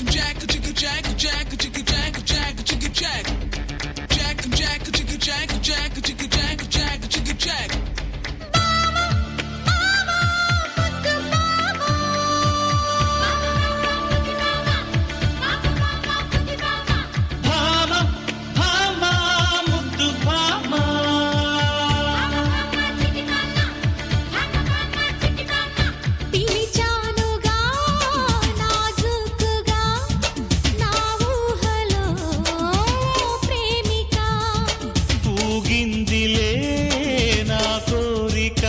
jack, chicka jack, jack, chicka jack, jack, chicka jack. Jack, jack, chicka jack, jack, chicka jack, jack, chicka jack. భామ భామ ముద్దు భామ పిలిచానుగా నాజుకుగా నా ఊహలో ప్రేమిక ఊగిందిలే నా కోరిక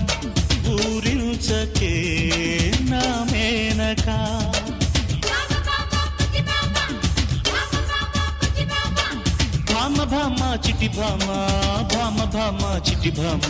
ఊరించకే నా మేనక భామ భామ చిటి భామ భామ భామ చిటి భామ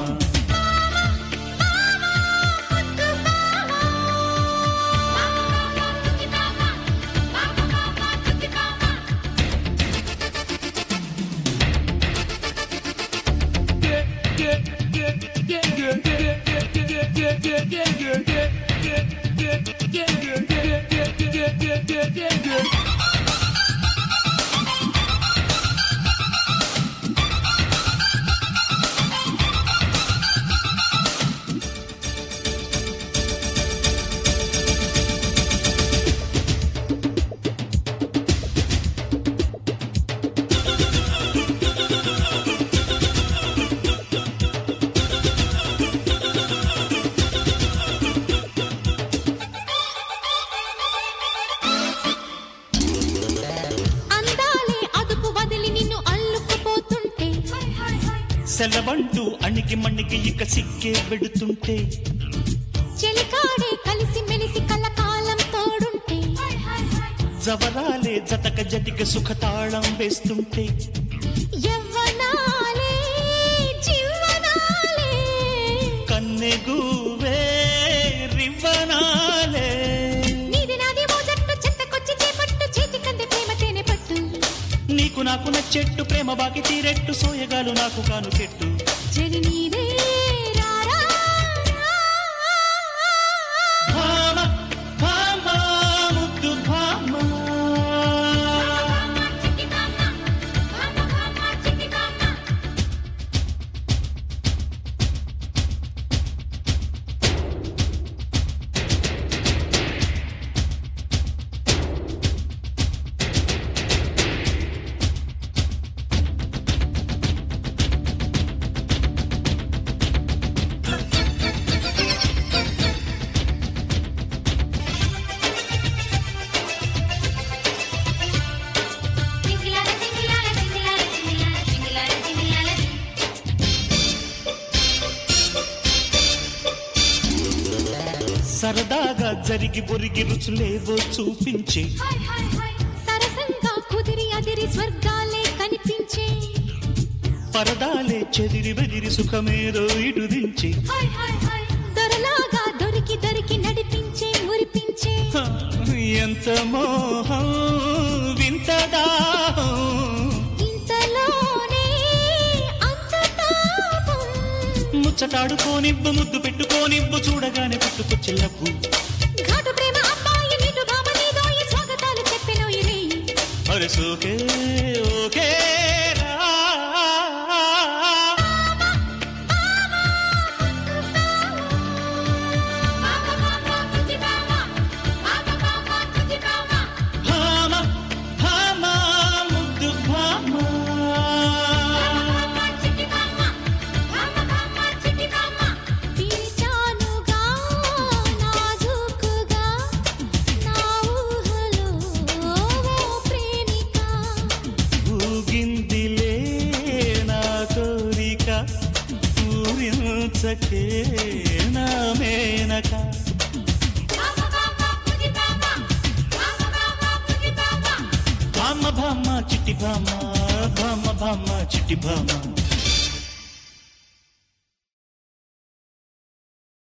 అందాలే అదుపు వదిలి నిన్ను అల్లుకుపోతుంటే సెలవంటూ అణికి మణికి ఇక సిక్కే పెడుతుంటే చెలికాడే కలిసి మెలిసి కలకాలం తోడుంటే జవరాలే జతక జటిక సుఖతాళం వేస్తుంటే యవ్వనాలే జీవనాలే కన్నెగువే రివ్వనాలే నీది నాది ఓ జట్టు చెత్తకొచ్చి చేపట్టు చేతి కంది ప్రేమ తేనె పట్టు నీకు నాకు నచ్చెట్టు ప్రేమ బాకి తీరెట్టు సోయగాలు నాకు కాను చెట్టు చెలి నీదే రారా భామ భామ ముద్దు భామ సరదాగా జరిగి ఒరిగి రుచులేవో చూపించే సరసంగా కుదిరి అదిరి స్వర్గాలే కనిపించే పరదాలే చెదిరి బెదిరి సుఖమేదో ఇటు దించి దొరలాగా దొరికి దొరికి నడిపించే మురిపించే హ, ఎంత మోహం వింత దాహం ఇంతలోనే అంత తాపం ముచ్చటాడుకోనివ్వు ముద్దు పెట్టుకోనివ్వు చూడగానే పుట్టుకొచ్చే లవ్వు ఘాటు ప్రేమ అబ్బాయి నీటు బామ నీదో ఈ స్వాగతాలు చెప్పెను ఇరే అరే సోకే ఓకే రా. భామ భామ ముద్దు భామ పిలిచానుగా నాజుకుగా నా ఊహలో ఓ ప్రేమిక ఊగిందిలే నా కోరిక ఊరించకే నా మేనక భామ భామ చిట్టి భామ భామ భామ చిట్టి భామ